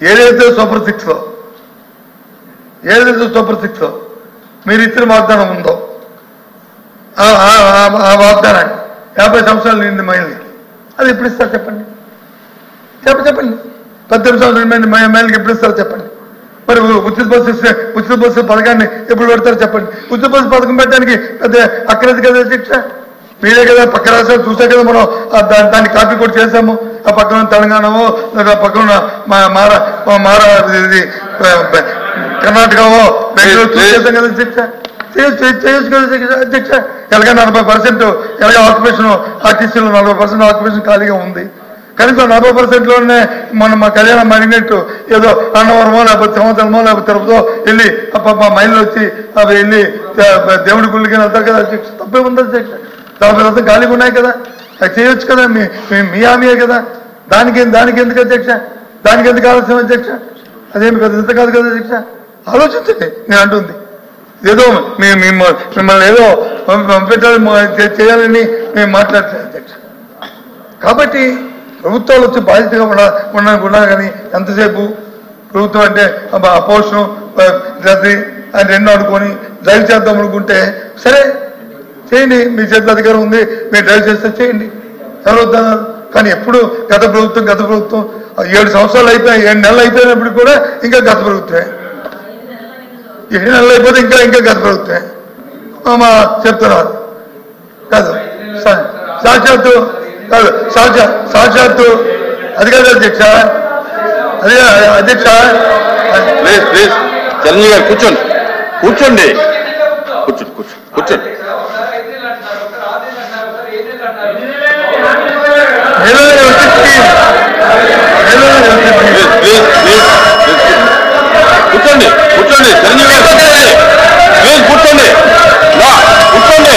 ఏదైతే super six ఏదైతే super six మీరు ఇచ్చిన వాగ్దానం ఉందో ఆ- ఆ- ఆ- ఆ వాగ్దానాన్ని యాభై సంవత్సరాలు నిండి మహిళలకి అది ఎప్పుడు ఇస్తారు చెప్పండి చెప్ప చెప్పండి పద్దెనిమిది సంవత్సరాల మంది మహిళలకి ఎప్పుడు ఇస్తారో చెప్పండి మరి ఉచిత బస్సు ఇస్తే ఉచిత బస్సు పథకాన్ని ఎప్పుడు పెడతారో చెప్పండి ఉచిత బస్సు పథకం పెట్టడానికి పెద్ద అక్కడది కదా శిక్ష మీరే కదా పక్క రాష్ట్రాలు చూసే కదా మనం ఆ దా- దాన్ని కాపీ కూడా చేసాము ఆ పక్కన ఉన్న తెలంగాణవో లేదా ఆ పక్కన ఉన్న మా మార మా మార ఇది ఆ, బ- కర్ణాటకవో బెంగళూరు చూసేసాం కదా శిక్ష చేయొచ్చు చేయొచ్చు కదా శిక్ష అధ్యక్ష ఎలాగ నలభై పర్సెంట్ ఎలాగ ఆక్యుపేషన్ ఆర్టీసీలో నలభై పర్సెంట్ ఆక్యుపేషన్ ఖాళీగా ఉంది కనీసం నలభై పర్సెంట్ లోనే మన మా కళ్యాణం అడిగినట్టు ఏదో అన్నవరమో లేకపోతే సంవత్సరమో లేకపోతే తిరుపతో వెళ్ళి మా మైళ్ళు వచ్చి అవి వెళ్ళి ఆ, దేవుడి గుళ్ళకి వెళ్తారు కదా అధ్యక్ష తప్పే ఉంది అధ్యక్ష నలభై శాతం ఖాళీగా ఉన్నాయి కదా అది చేయొచ్చు కదా మీ మీ- మీ హామీయే కదా దానికి దానికి ఎందుకు అధ్యక్ష దానికి ఎందుకు ఆలస్యం అధ్యక్ష అదేమి కదా ఇంత కాదు కదా అధ్యక్ష ఆలోచించండి నేను అంటుంది ఏదో మేము మేము- మిమ్మల్ని ఏదో పంప- పంపించాలి మ- చే- చేయాలని మేము మాట్లాడలేదు అధ్యక్ష కాబట్టి ప్రభుత్వాలు వచ్చి బాధ్యతగా ఉండ ఉన్నా ఉన్నా కానీ ఎంతసేపు ప్రభుత్వం అంటే అపోషణం రద్దీ అని రెండు అనుకొని డ్రైవ్ చేద్దాం అనుకుంటే సరే చేయండి మీ చేతిలో అధికారం ఉంది మీరు డ్రైవ్ చేస్తే చేయండి ఎవరు వద్దన్నారు కానీ ఎప్పుడు గత ప్రభుత్వం గత ప్రభుత్వం ఆ ఏడు సంవత్సరాలు అయిపోయాయి ఏడు నెలలు అయిపోయినప్పుడు కూడా ఇంకా గత ప్రభుత్వమే ఏడు నెలలు అయిపోతే ఇంకా ఇంకా గత ప్రభుత్వమే మా చెప్తున్నారు కాదు సా- సాక్షాత్తు కాదు సాక్షా సాక్షాత్తు అది కాదు అధ్యక్ష అది కాదు, అధ్యక్ష ప్లీజ్ ప్లీజ్ చిరంజీవి గారు కూర్చోండి కూర్చోండి కూర్చోండి కూర్చోండి కూర్చోండి ఏదో వచ్చి ఏదో వచ్చి ప్లీజ్ ప్లీజ్ ప్లీజ్ కూర్చోండి కూర్చోండి చిరంజీవి గారు కూర్చోండి ప్లీజ్ కూర్చోండి నా కూర్చోండి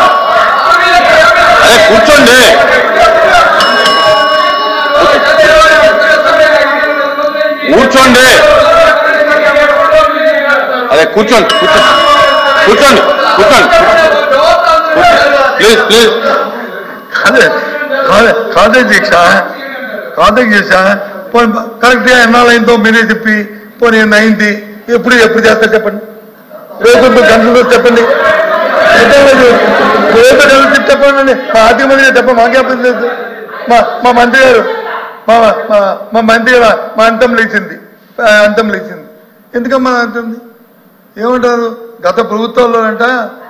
అదే కూర్చోండి కూర్చోండి అదే కూర్చోండి కూర్చోండి కూర్చోండి కూర్చోండి ప్లీజ్ ప్లీజ్ కాదు కాదు కాదు దీక్ష కాదు దీక్ష పోనీ కరెక్ట్గా ఎన్నాళ్ళైందో మీరే చెప్పి పోనీ అయింది ఎప్పుడు ఎప్పుడు చేస్తారు చెప్పండి రేపు గంటలతో చెప్పండి రేపు గంటలు చెప్పండి మా ఆర్థిక మంత్రి చెప్ప మాకే అర్థం లేదు మా మా మంత్రి గారు మా మా- మా మంత్రి గారు మా అంతం లేచింది ఆ, అంతం లేచింది ఎందుకమ్మా అంటుంది ఏమంటారు గత ప్రభుత్వాల్లో అంట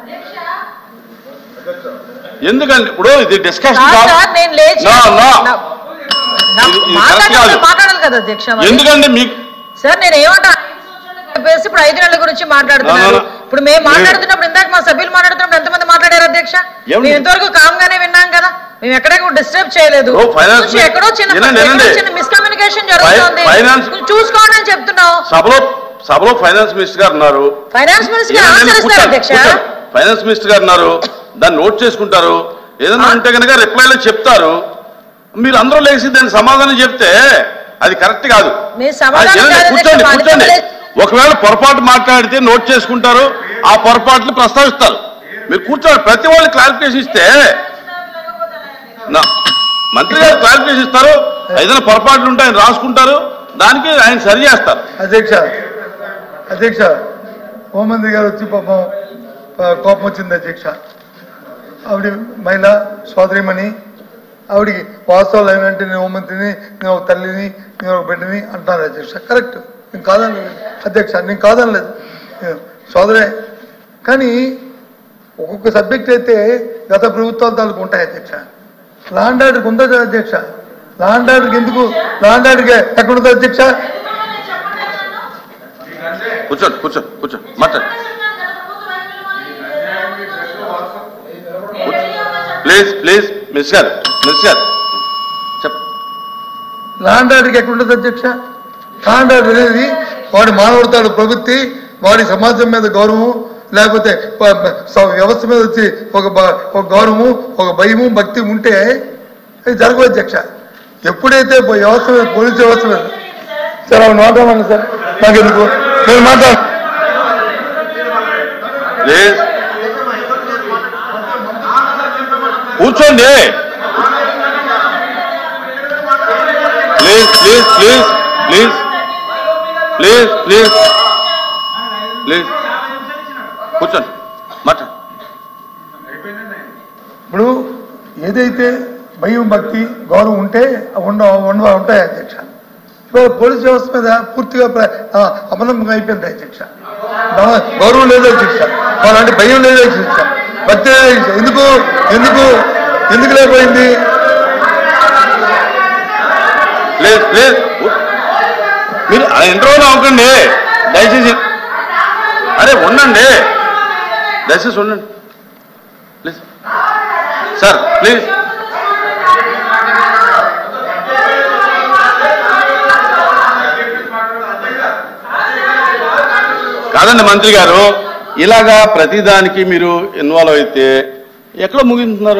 ఎందుకండి ఇప్పుడు ఇది డిస్కషన్ సార్, సార్, నేను లేచి No, no. నా- నా- ఇది- ఇది మాట్లాడాలి correct కాదు. మాట్లాడాలి కదా అధ్యక్ష మరి. ఎందుకండి మీకు సార్ నేను ఏమంటా చెప్పేసి ఇప్పుడు ఐదు నెలల గురించి మాట్లాడుతున్నారు No, no, no. ఇప్పుడు మేము మాట్లాడుతున్నప్పుడు ఇందాక మా సభ్యులు మాట్లాడుతున్నప్పుడు ఎంతమంది మాట్లాడారు అధ్యక్ష ఏమండి? మేము ఇంతవరకు కామ్ గానే విన్నాం కదా మేము ఎక్కడ డిస్టర్బ్ చేయలేదు ఓ, finance కొంచెం ఎక్కడో చిన్న వినండి, ఎక్కడో వినండి. చిన్న మిస్కమ్యూనికేషన్ జరుగుతుంది finance- కొంచెం చూసుకోండి అని చెప్తున్నాం సభలో సభలో ఫైనాన్స్ మినిస్టర్ గారు ఉన్నారు ఫైనాన్స్ మినిస్టర్ ఏదైనా ఆన్సర్ ఇస్తారు కూర్చోండి, అధ్యక్ష కూర్చోండి. ఫైనాన్స్ మినిస్టర్ గారు ఉన్నారు దాన్ని నోట్ చేసుకుంటారు ఏదైనా ఉంటే కనుక రిప్లైలో చెప్తారు మీరు అందరూ లేచి దానికి సమాధానం చెప్తే అది కరెక్ట్ కాదు మీ ఆ, సమాధానం వినండి, కాదు కూర్చోండి అధ్యక్ష, కూర్చోండి మాది ఒకవేళ పొరపాటు మాట్లాడితే నోట్ చేసుకుంటారు ఆ పొరపాట్లు ప్రస్తావిస్తారు మీరు కూర్చోండి ప్రతి వాళ్ళు క్లారిఫికేషన్ ఇస్తే నా మంత్రి గారు క్లారిఫికేషన్ ఇస్తారు ఏదైనా పొరపాట్లు ఉంటే ఆయన రాసుకుంటారు దానికి ఆయన సరి చేస్తారు అధ్యక్ష అధ్యక్ష హోంమంత్రి గారు వచ్చి పాపం ఆ, కోపం వచ్చింది అధ్యక్ష ఆవిడ మహిళ సోదరిమణి ఆవిడికి వాస్తవాలు ఏమంటే నేను హోంమంత్రిని నేను ఒక తల్లిని నేను ఒక బిడ్డని అంటాను అధ్యక్ష కరెక్ట్ నేను కాదనలేదు అధ్యక్ష నేను కాదనలేదు నేను సోదరే కానీ ఒక్కొక్క సబ్జెక్ట్ అయితే గత ప్రభుత్వాల తాలూకు ఉంటాయి అధ్యక్ష లాండ్ ఆర్డర్కి ఉందా అధ్యక్ష లాండ్ ఆర్డర్కి ఎందుకు లాండ్ ఆర్డర్కి ఎక్కడ ఉంది అధ్యక్ష కూర్చోండి కూర్చోండి కూర్చోండి మాట్లాడు ప్లీజ్ ప్లీజ్ మిస్ గారు మిస్ గారు చెప్ప లాండ్ ఆర్డర్కి ఎక్కడ ఉంటుంది అధ్యక్ష లాండ్ ఆర్డర్ అనేది వాడి మానవడతాడు ప్రవృత్తి వాడి సమాజం మీద గౌరవం లేకపోతే ప- ప- స- వ్యవస్థ మీద వచ్చి ఒక బ- ఒక గౌరవము ఒక భయము భక్తి ఉంటే అది జరగదు అధ్యక్ష ఎప్పుడైతే పో- వ్యవస్థ మీద పోలీస్ వ్యవస్థ మీద సార్ అవును మాట్లాడండి సార్ నాకు ఎందుకు నేను మాట్లాడు ప్లీజ్ కూర్చోండి please please please please please please please కూర్చోండి మాట్లాడు ఇప్పుడు ఏదైతే భయం భక్తి గౌరవం ఉంటే ఉండ ఉండ ఉంటాయి అధ్యక్ష ఇవాళ పోలీస్ వ్యవస్థ మీద పూర్తిగా ప్ర- ఆ, అపనమ్మకం అయిపోయింది అధ్యక్ష గౌ- గౌరవం లేదు అధ్యక్ష వాళ్ళంటే భయం లేదు అధ్యక్ష భక్తి లేదు అధ్యక్ష. ఎందుకు ఎందుకు ఎందుకు లేకపోయింది ప్లీజ్ ప్లీజ్ మీరు ఇంటర్వ్యూలో అవ్వకండి దయచేసి అరే ఉండండి దయచేసి ఉండండి ప్లీజ్ సార్ ప్లీజ్ కాదండి మంత్రి గారు ఇలాగా ప్రతిదానికి మీరు ఇన్వాల్వ్ అయితే ఎక్కడ ముగించుతున్నారు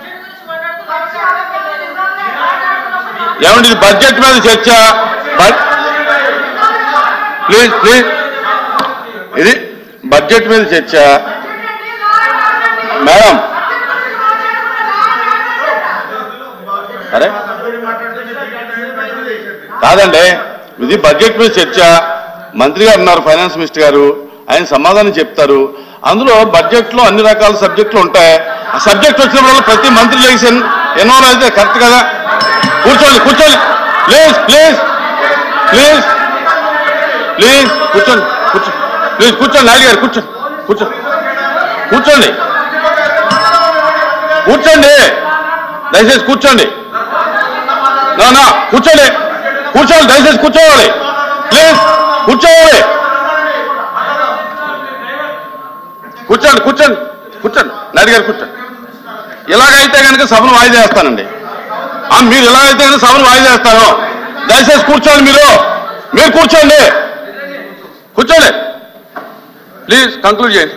ఏమండి ఇది బడ్జెట్ మీద చర్చ బడ్- ప్లీజ్ ప్లీజ్ ఇది బడ్జెట్ మీద చర్చ మేడం అరే కాదండి ఇది బడ్జెట్ మీద చర్చ మంత్రి గారు ఉన్నారు ఫైనాన్స్ మినిస్టర్ గారు ఆయన సమాధానం చెప్తారు అందులో బడ్జెట్ లో అన్ని రకాల సబ్జెక్టులు ఉంటాయి ఆ సబ్జెక్ట్ వచ్చినప్పుడు ప్రతి మంత్రి లేచి ఇన్వాల్వ్ అయితే కరెక్ట్ కదా కూర్చోండి కూర్చోండి ప్లీజ్ ప్లీజ్ ప్లీజ్ ప్లీజ్ కూర్చోండి కూర్చోండి ప్లీజ్ కూర్చోండి నాయుడు గారు కూర్చోండి కూర్చోండి కూర్చోండి కూర్చోండి దయచేసి కూర్చోండి నా నా కూర్చోండి కూర్చోవాలి దయచేసి కూర్చోవాలి ప్లీజ్ కూర్చోవాలి కూర్చోండి కూర్చోండి కూర్చోండి నాయుడు గారు కూర్చోండి ఇలాగైతే కనుక సభను వాయిదా వేస్తానండి ఆ, మీరు ఇలాగైతే కనుక సభను వాయిదా వేస్తాను దయచేసి కూర్చోండి మీరు మీరు కూర్చోండి కూర్చోండి ప్లీజ్ కంక్లూడ్ చేయండి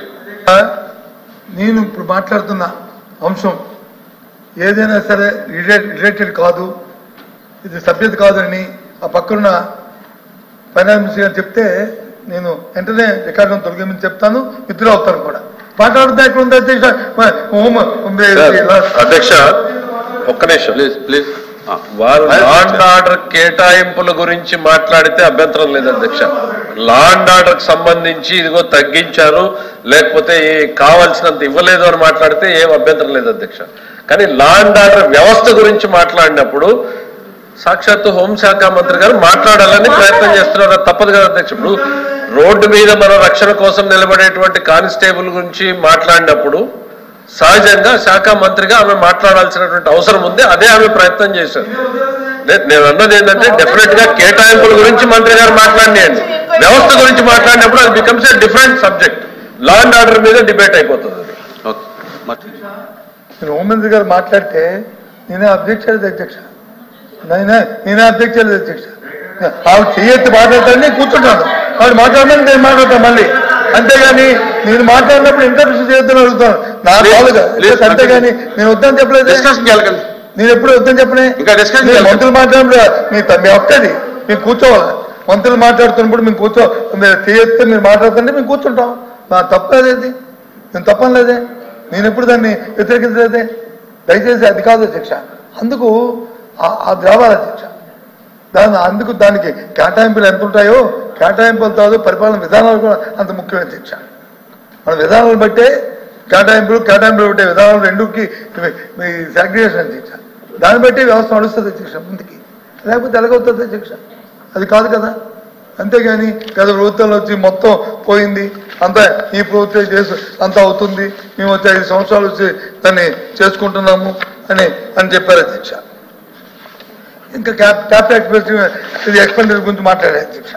నేను ఇప్పుడు మాట్లాడుతున్న అంశం ఏదైనా సరే రిలేటెడ్ రిలేటెడ్ కాదు ఇది సభ్యత కాదని ఆ పక్కన ఫైనాన్స్ మినిస్టర్ గారు చెప్తే నేను వెంటనే రికార్డును తొలగించి చెప్తాను విత్డ్రా అవుతాను కూడా మాట్లాడుతా ఎక్కడ ఉంది అధ్యక్ష మ- హోమ్ అధ్యక్ష ఒక్క నిమిషం ప్లీజ్ ప్లీజ్ వారు లా అండ్ ఆర్డర్ కేటాయింపుల గురించి మాట్లాడితే అభ్యంతరం లేదు అధ్యక్ష లా అండ్ ఆర్డర్ సంబంధించి ఇదిగో తగ్గించారు లేకపోతే ఏ- కావాల్సినంత ఇవ్వలేదు అని మాట్లాడితే ఏం అభ్యంతరం లేదు అధ్యక్ష కానీ లా అండ్ ఆర్డర్ వ్యవస్థ గురించి మాట్లాడినప్పుడు సాక్షాత్తు హోంశాఖ మంత్రి గారు మాట్లాడాలని ప్రయత్నం చేస్తున్నారు అది తప్పదు కదా అధ్యక్ష ఇప్పుడు రోడ్డు మీద మన రక్షణ కోసం నిలబడేటువంటి కానిస్టేబుల్ గురించి మాట్లాడినప్పుడు సహజంగా శాఖ మంత్రిగా ఆమె మాట్లాడాల్సినటువంటి అవసరం ఉంది అదే ఆమె ప్రయత్నం చేశారు నే- నేను అన్నది ఏంటంటే డెఫినెట్ గా కేటాయింపుల గురించి మంత్రి గారు మాట్లాడినాయండి వ్యవస్థ గురించి మాట్లాడినప్పుడు అది becomes a different subject law and order మీద డిబేట్ అయిపోతుంది అది. ఓకే మాట్లాడండి. నేను హోంమంత్రి గారు మాట్లాడితే నేనే అబ్జెక్ట్ చేయలేదు అధ్యక్ష నేనే నేనే అబ్జెక్ట్ చేయలేదు అధ్యక్ష ఆవిడ చేయొచ్చు మాట్లాడతాను నేను కూర్చుంటాను ఆవిడ మాట్లాడమని నేను మాట్లాడతాను మళ్ళీ అంతేగాని నేను మాట్లాడినప్పుడు ఇంటర్వ్యూస్ చేయొద్దని అడుగుతాను నా Please, కాదుగా please, అంతేగాని నేను వద్దని చెప్పలేదు డిస్కషన్ వెళ్ళకండి నేను ఎప్పుడు వద్దని చెప్పనే ఇంకా discussion నేను చేయాలి. మంత్రులు మాట్లాడినప్పుడు మీ త- మీ వస్తుంది మేము కూర్చోవాలి మంత్రులు మాట్లాడుతున్నప్పుడు మేము కూర్చో మీరు చేయొస్తే మీరు మాట్లాడుతుంటే మేము కూర్చుంటాం నా తప్పలేదేది నేను తప్పలేదే నేను ఎప్పుడు దాన్ని వ్యతిరేకించలేదే దయచేసి అది కాదు శిక్ష అందుకు ఆ- అది రావాలి శిక్ష దాని అందుకు దానికి కేటాయింపులు ఎంత ఉంటాయో కేటాయింపులు కాదు పరిపాలన విధానాలు కూడా అంత ముఖ్యమైన శిక్ష మన విధానాలను బట్టే కేటాయింపులు కేటాయింపులు పెట్టే విధానాలు రెండుకి మీ సాగ్రిగేషన్ శిక్ష దాన్ని బట్టి వ్యవస్థ నడుస్తుంది శిక్ష ముందుకి లేకపోతే ఎలాగవుతుంది శిక్ష అది కాదు కదా అంతేగాని గత ప్రభుత్వంలో వచ్చి మొత్తం పోయింది అంతా ఈ ప్రభుత్వం చేసి అంతా అవుతుంది మేము వచ్చి ఐదు సంవత్సరాలు వచ్చి దాన్ని చేసుకుంటున్నాము అని అని చెప్పారు అధ్యక్ష ఇంకా క్యాప్ క్యాపిటల్ ఎక్స్పెండిచర్ ఇది ఎక్స్పెండిచర్ గురించి మాట్లాడే అధ్యక్ష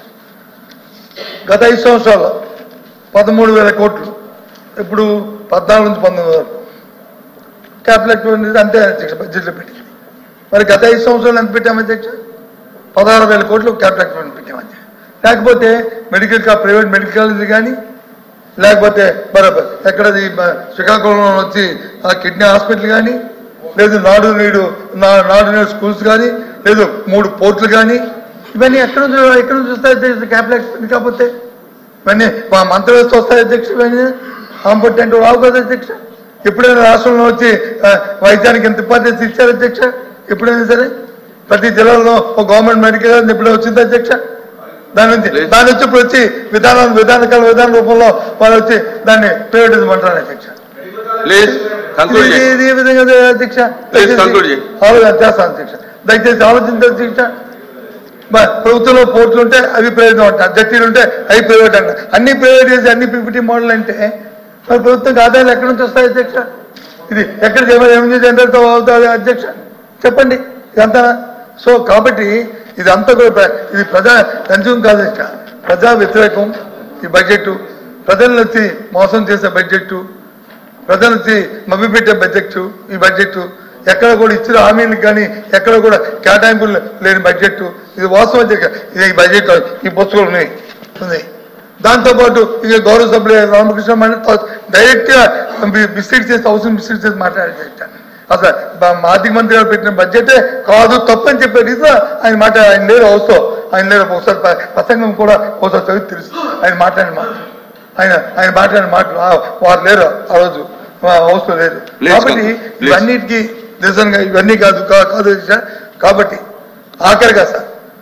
గత ఐదు సంవత్సరాల్లో పదమూడు వేల కోట్లు ఇప్పుడు పద్నాలుగు నుంచి పంతొమ్మిది వరకు క్యాపిటల్ ఎక్స్పెండిచర్ అంతే అధ్యక్ష బడ్జెట్లో పెట్టింది మరి గత ఐదు సంవత్సరాలు ఎంత పెట్టాము అధ్యక్ష పదహారు వేల కోట్లు క్యాపిటల్ ఎక్స్పెండిచర్ పెట్టాము అధ్యక్ష లేకపోతే మెడికల్ కా ప్రైవేట్ మెడికల్ కాలేజీ కానీ లేకపోతే మరి ఎక్కడది మ- శ్రీకాకుళంలో వచ్చి ఆ కిడ్నీ హాస్పిటల్ కానీ లేదు నాడు నేడు నా- నాడు నేడు స్కూల్స్ కానీ లేదు మూడు పోర్టులు కానీ ఇవన్నీ ఎక్కడ నుంచి ఎక్కడ నుంచి వస్తాయి అధ్యక్ష క్యాపిటల్ ఎక్స్పెండ్ కాకపోతే ఇవన్నీ మా మంత్రివ్యవస్థ వస్తాయి అధ్యక్ష ఇవన్నీ కాంపిటెంట్ రావు కదా అధ్యక్ష ఎప్పుడైనా రాష్ట్రంలో వచ్చి ఆ, వైద్యానికి ఎంత ఇంపార్టెన్స్ ఇచ్చారు అధ్యక్ష ఎప్పుడైనా సరే ప్రతి జిల్లాలో ఒక గవర్నమెంట్ మెడికల్ కాలేజ్ ఎప్పుడైనా వచ్చింది అధ్యక్ష దాని నుంచి Please. దాని నుంచి ఇప్పుడు వచ్చి విధానం విధానకాల విధాన రూపంలో వాళ్ళు వచ్చి దాన్ని ప్రైవేటిజం అంటారు అధ్యక్ష ప్లీజ్ కంక్లూడ్ ఇది- చేయండి ఇది ఈ విధంగా ఉంది, అధ్యక్ష Please conclude చేయి. ఆలోచన చేస్తాను అధ్యక్ష దయచేసి ఆలోచించండి అధ్యక్ష మరి ప్రభుత్వంలో పోర్టులు ఉంటే అవి ప్రైవేట్ అంటారు జడ్జీలు ఉంటే అవి ప్రైవేట్ అంటారు అన్ని ప్రైవేట్ చేసి అన్ని పీపీటీ మోడల్ అంటే మరి ప్రభుత్వం ఆదాయాలు ఎక్కడి నుంచి వస్తాయి అధ్యక్ష ఇది ఎక్కడ రెవెన్యూ జనరేట్తో అవుతుంది అధ్యక్ష చెప్పండి ఇదంతా సో కాబట్టి ఇదంతా కూడా ప్ర- ఇది ప్రజా కన్జ్యూమ్ కాదు అధ్యక్ష ప్రజా వ్యతిరేకం ఈ బడ్జెట్ ప్రజలను వచ్చి మోసం చేసే బడ్జెట్ ప్రజలకి మభ్యపెట్టే బడ్జెట్ ఈ బడ్జెట్ ఎక్కడ కూడా ఇచ్చిన హామీలకు కానీ ఎక్కడ కూడా కేటాయింపులు లేని బడ్జెట్ ఇది వాస్తవం అధ్యక్ష. ఇది ఈ బడ్జెట్ ఈ పుస్తకాలు ఉన్నాయి ఉంది దాంతోపాటు ఇక గౌరవ సభ్యులు రామకృష్ణ డైరెక్ట్ గా బిస్కెట్ చేసి అవసరం బిస్కెట్ చేసి మాట్లాడారు అసలు మా ఆర్థిక మంత్రి గారు పెట్టిన బడ్జెటే కాదు తప్పని చెప్పే రీతిలో ఆయన మాట ఆయన లేరు అవసరం ఆయన లేరు ఒకసారి ప- ప్రసంగం కూడా ఒకసారి చదివి తెలుసు ఆయన మాట్లాడిన మాట ఆయన ఆయన మాట్లాడిన మాటలు ఆ, వారు లేరు ఆ రోజు ఆ, అవసరం లేదు Please కాబట్టి come. Please. ఇవన్నిటికీ నిజంగా ఇవన్నీ కాదు కా- కాదు సార్ కాబట్టి ఆఖరిగా సార్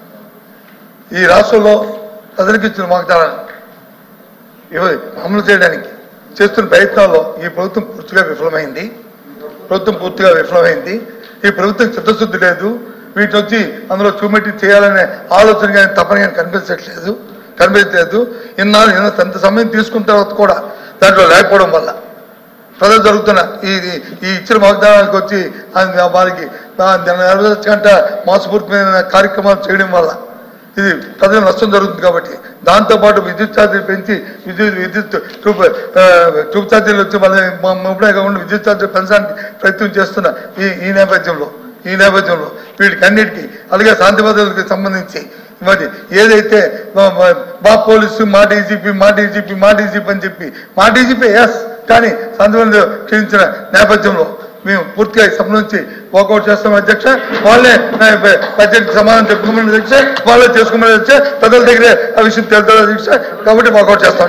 ఈ రాష్ట్రంలో ప్రజలకు ఇచ్చిన వాగ్దానాలు ఇవి అమలు చేయడానికి చేస్తున్న ప్రయత్నాల్లో ఈ ప్రభుత్వం పూర్తిగా విఫలమైంది ప్రభుత్వం పూర్తిగా విఫలమైంది ఈ ప్రభుత్వం చిత్తశుద్ధి లేదు వీటి వచ్చి అందులో చూమెట్టి చేయాలనే ఆలోచన కానీ తపన కానీ కనిపించట్లేదు కనిపించలేదు ఇన్నాళ్ళు ఇన్న ఎంత సమయం తీసుకున్న తర్వాత కూడా దాంట్లో లేకపోవడం వల్ల ప్రజలు జరుగుతున్న ఈ ఈ- ఈ ఇచ్చిన వాగ్దానాలకు వచ్చి ఆ వారికి నెరవేర్చకంట మోసపూరితమైన కార్యక్రమాలు చేయడం వల్ల ఇది ప్రజలకు నష్టం జరుగుతుంది కాబట్టి దాంతోపాటు విద్యుత్ ఛార్జీలు పెంచి విద్యుత్ విద్యుత్ ట్యూబ్ ఆ, ట్యూబ్ ఛార్జీలు వచ్చి మళ్ళీ ముప్పుడే కాకుండా విద్యుత్ ఛార్జీలు పెంచడానికి ప్రయత్నం చేస్తున్న ఈ ఈ నేపథ్యంలో ఈ నేపథ్యంలో వీటికి అన్నిటికీ అలాగే శాంతి భద్రతలకు సంబంధించి మరి ఏదైతే మా- మా- మా పోలీసు మా డీజీపీ మా డీజీపీ మా డీజీపీ అని చెప్పి మా డీజీపీ ఎస్ కానీ శాంతి భద్రత క్షీణించిన నేపథ్యంలో మేము పూర్తిగా ఈ సభ నుంచి వాకౌట్ చేస్తాం అధ్యక్ష వాళ్ళే బడ్జెట్ సమాధానం చెప్పుకోమని అధ్యక్ష వాళ్ళే చేసుకోమని అధ్యక్ష ప్రజల దగ్గరే ఆ విషయం తెలుస్తుంది అధ్యక్ష కాబట్టి వాకౌట్ చేస్తాం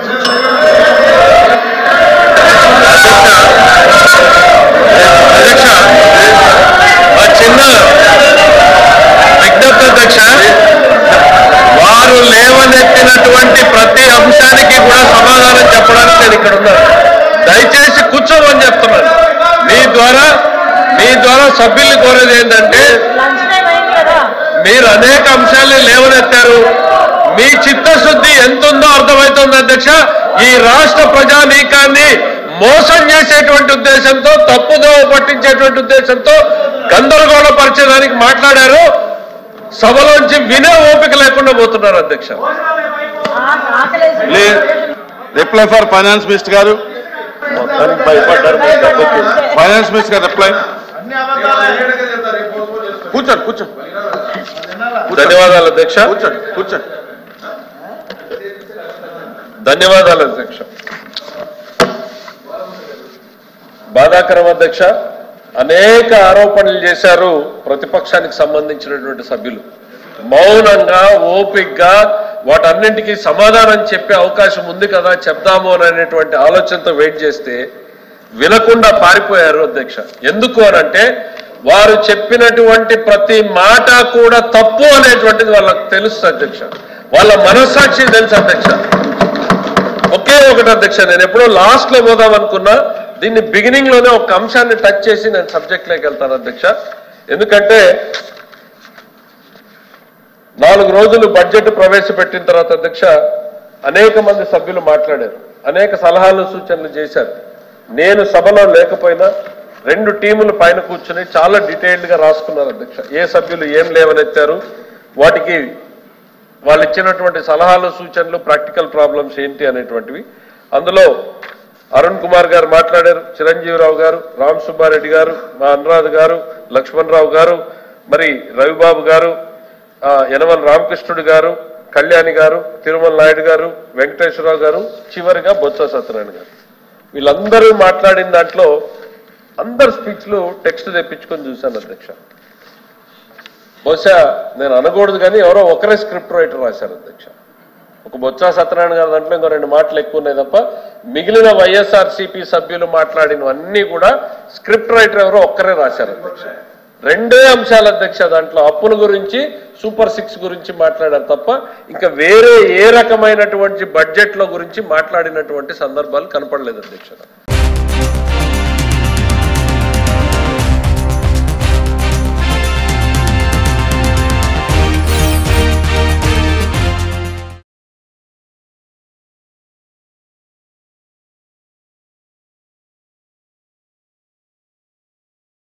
అధ్యక్ష ఆ చిన్న విజ్ఞప్తి అధ్యక్ష వారు లేవనెత్తినటువంటి ప్రతి అంశానికి కూడా సమాధానం చెప్పడానికి నేను ఇక్కడ ఉన్నాను దయచేసి కూర్చోమని చెప్తున్నాను మీ ద్వారా మీ ద్వారా సభ్యుల్ని కోరేది ఏంటంటే లంచ్ టైం అయింది కదా మీరు అనేక అంశాలు లేవనెత్తారు మీ చిత్తశుద్ధి ఎంత ఉందో అర్థమవుతుంది అధ్యక్ష ఈ రాష్ట్ర ప్రజానీకాన్ని మోసం చేసేటువంటి ఉద్దేశంతో తప్పుదోవ పట్టించేటువంటి ఉద్దేశంతో గందరగోళపరిచేదానికి మాట్లాడారు సభలోంచి వినే ఓపిక లేకుండా పోతున్నారు అధ్యక్ష ఆ- ఆకలేసి please reply for finance minister గారు మొత్తానికి భయపడ్డారు మీరు దెబ్బకి. ఫైనాన్స్ మినిస్టర్ గారు రిప్లై కూర్చోండి కూర్చోండి ధన్యవాదాలు అధ్యక్ష కూర్చోండి కూర్చోండి ధన్యవాదాలు అధ్యక్ష బాధాకరం అధ్యక్ష అనేక ఆరోపణలు చేశారు ప్రతిపక్షానికి సంబంధించినటువంటి సభ్యులు మౌనంగా ఓపిగ్గా వాటన్నింటికీ సమాధానం చెప్పే అవకాశం ఉంది కదా చెప్దాము అని అనేటువంటి ఆలోచనతో వెయిట్ చేస్తే వినకుండా పారిపోయారు అధ్యక్ష ఎందుకు అనంటే వారు చెప్పినటువంటి ప్రతి మాట కూడా తప్పు అనేటువంటిది వాళ్ళకి తెలుసు అధ్యక్ష వాళ్ళ మనస్సాక్షి తెలుసు అధ్యక్ష ఒకే ఒకటి అధ్యక్ష నేను ఎప్పుడో లాస్ట్ లో పోదాం అనుకున్నా దీన్ని బిగినింగ్ లోనే ఒక అంశాన్ని టచ్ చేసి నేను సబ్జెక్ట్ లోకి వెళ్తాను అధ్యక్ష ఎందుకంటే నాలుగు రోజులు బడ్జెట్ ప్రవేశపెట్టిన తర్వాత అధ్యక్ష అనేక మంది సభ్యులు మాట్లాడారు అనేక సలహాలు సూచనలు చేశారు నేను సభలో లేకపోయినా రెండు టీములు పైన కూర్చుని చాలా డీటెయిల్డ్ గా రాసుకున్నారు అధ్యక్ష ఏ సభ్యులు ఏం లేవనెత్తారు వాటికి వాళ్ళు ఇచ్చినటువంటి సలహాలు సూచనలు ప్రాక్టికల్ ప్రాబ్లమ్స్ ఏంటి అనేటువంటివి అందులో అరుణ్ కుమార్ గారు మాట్లాడారు చిరంజీవిరావు గారు రామ్ సుబ్బారెడ్డి గారు మా అనురాధ్ గారు లక్ష్మణ్ రావు గారు మరి రవిబాబు గారు ఆ, యనమల రామకృష్ణుడు గారు కళ్యాణి గారు తిరుమల నాయుడు గారు వెంకటేశ్వరరావు గారు చివరిగా బొత్స సత్యనారాయణ గారు వీళ్ళందరూ మాట్లాడిన దాంట్లో అందరు స్పీచ్లు టెక్స్ట్ తెప్పించుకొని చూశాను అధ్యక్ష బహుశా నేను అనకూడదు కానీ ఎవరో ఒకరే స్క్రిప్ట్ రైటర్ రాశారు అధ్యక్ష ఒక బొత్స సత్యనారాయణ గారి దాంట్లో ఇంకో రెండు మాటలు ఎక్కువ ఉన్నాయి తప్ప మిగిలిన వైఎస్ఆర్సీపీ సభ్యులు మాట్లాడినవన్నీ కూడా స్క్రిప్ట్ రైటర్ ఎవరో ఒక్కరే రాశారు అధ్యక్ష రెండే అంశాలు అధ్యక్ష దాంట్లో అప్పుల గురించి సూపర్ సిక్స్ గురించి మాట్లాడారు తప్ప ఇంకా వేరే ఏ రకమైనటువంటి బడ్జెట్ల గురించి మాట్లాడినటువంటి సందర్భాలు కనపడలేదు అధ్యక్ష